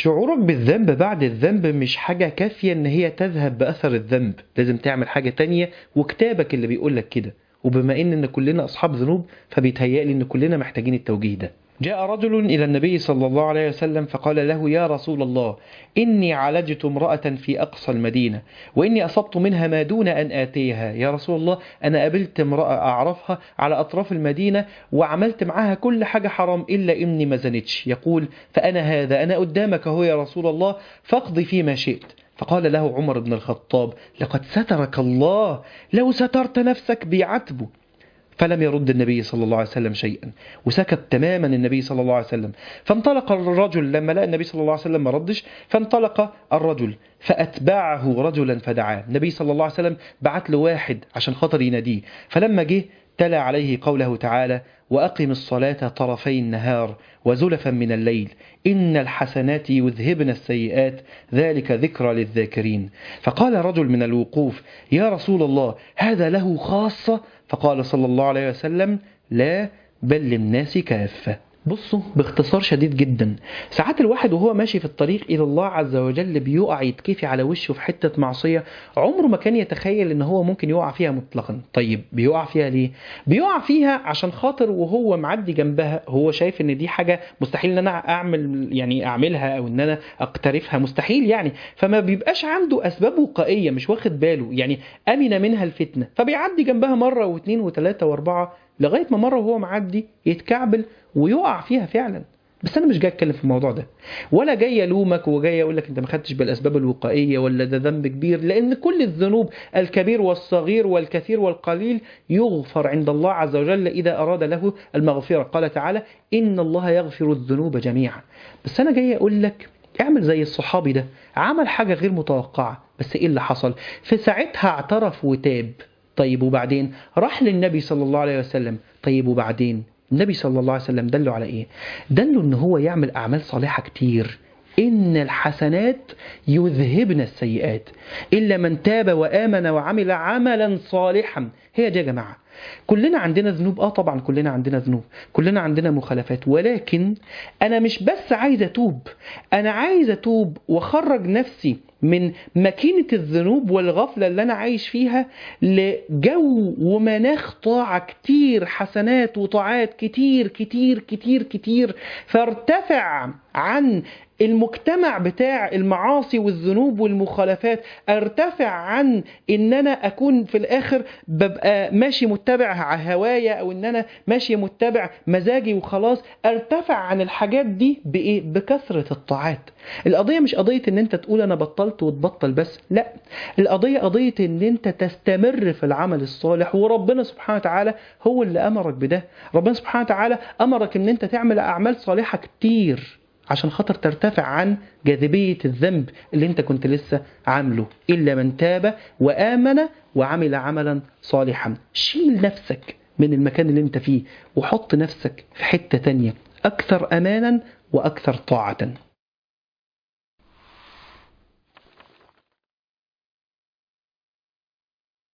شعورك بالذنب بعد الذنب مش حاجة كافية ان هي تذهب بأثر الذنب لازم تعمل حاجة تانية وكتابك اللي بيقولك كده وبما ان ان كلنا اصحاب ذنوب فبيتهيألي ان كلنا محتاجين التوجيه ده جاء رجل إلى النبي صلى الله عليه وسلم فقال له يا رسول الله إني عالجت امرأة في أقصى المدينة وإني أصبت منها ما دون أن آتيها يا رسول الله أنا قابلت امرأة أعرفها على أطراف المدينة وعملت معاها كل حاجة حرام إلا إني ما زنتش يقول فأنا هذا أنا قدامك هو يا رسول الله فاقضي فيما شئت فقال له عمر بن الخطاب لقد سترك الله لو سترت نفسك بعتبه فلم يرد النبي صلى الله عليه وسلم شيئا وسكت تماما النبي صلى الله عليه وسلم فانطلق الرجل لما لقى النبي صلى الله عليه وسلم ما ردش فانطلق الرجل فأتبعه رجلا فدعاه النبي صلى الله عليه وسلم بعت له واحد عشان خاطر يناديه فلما جه تلا عليه قوله تعالى وأقم الصلاة طرفي النهار وزلفا من الليل إن الحسنات يذهبن السيئات ذلك ذكرى للذاكرين فقال رجل من الوقوف يا رسول الله هذا له خاصة فقال صلى الله عليه وسلم لا بل للناس كافة بصوا باختصار شديد جدا ساعات الواحد وهو ماشي في الطريق إلى الله عز وجل بيقع يتكفي على وشه في حتة معصية عمره ما كان يتخيل ان هو ممكن يقع فيها مطلقا طيب بيقع فيها ليه بيقع فيها عشان خاطر وهو معدي جنبها هو شايف ان دي حاجة مستحيل ان انا اعمل يعني اعملها او ان انا اقترفها مستحيل يعني فما بيبقاش عنده اسباب وقائية مش واخد باله يعني امن منها الفتنة فبيعدي جنبها مرة واثنين وثلاثة واربعة لغاية ما مرة وهو معدي يتكعبل ويقع فيها فعلا بس انا مش جاي اتكلم في الموضوع ده ولا جاي الومك وجاي اقول لك انت ما خدتش بالاسباب الوقائيه ولا ده ذنب كبير لان كل الذنوب الكبير والصغير والكثير والقليل يغفر عند الله عز وجل اذا اراد له المغفره قال تعالى ان الله يغفر الذنوب جميعا بس انا جاي اقول لك اعمل زي الصحابي ده عمل حاجه غير متوقعه بس ايه اللي حصل في ساعتها اعترف وتاب طيب وبعدين راح للنبي صلى الله عليه وسلم طيب وبعدين النبي صلى الله عليه وسلم دله على ايه دله ان هو يعمل اعمال صالحه كتير ان الحسنات يذهبن السيئات الا من تاب وامن وعمل عملا صالحا هي دي يا جماعه كلنا عندنا ذنوب اه طبعا كلنا عندنا ذنوب كلنا عندنا مخالفات ولكن انا مش بس عايز اتوب انا عايز اتوب واخرج نفسي من ماكينة الذنوب والغفلة اللي أنا عايش فيها لجو ومناخ طاعة كتير حسنات وطاعات كتير كتير كتير كتير فارتفع عن المجتمع بتاع المعاصي والذنوب والمخالفات ارتفع عن ان انا اكون في الاخر ببقى ماشي متبع هوايا او ان انا ماشي متبع مزاجي وخلاص ارتفع عن الحاجات دي بايه بكثرة الطاعات القضية مش قضية ان انت تقول انا بطلت وتبطل بس لا القضية قضية ان انت تستمر في العمل الصالح وربنا سبحانه وتعالى هو اللي امرك بده ربنا سبحانه وتعالى امرك ان انت تعمل اعمال صالحة كتير عشان خاطر ترتفع عن جاذبية الذنب اللي انت كنت لسه عامله إلا من تاب وآمن وعمل عملا صالحا شيل نفسك من المكان اللي انت فيه وحط نفسك في حتة تانية أكثر أمانا وأكثر طاعة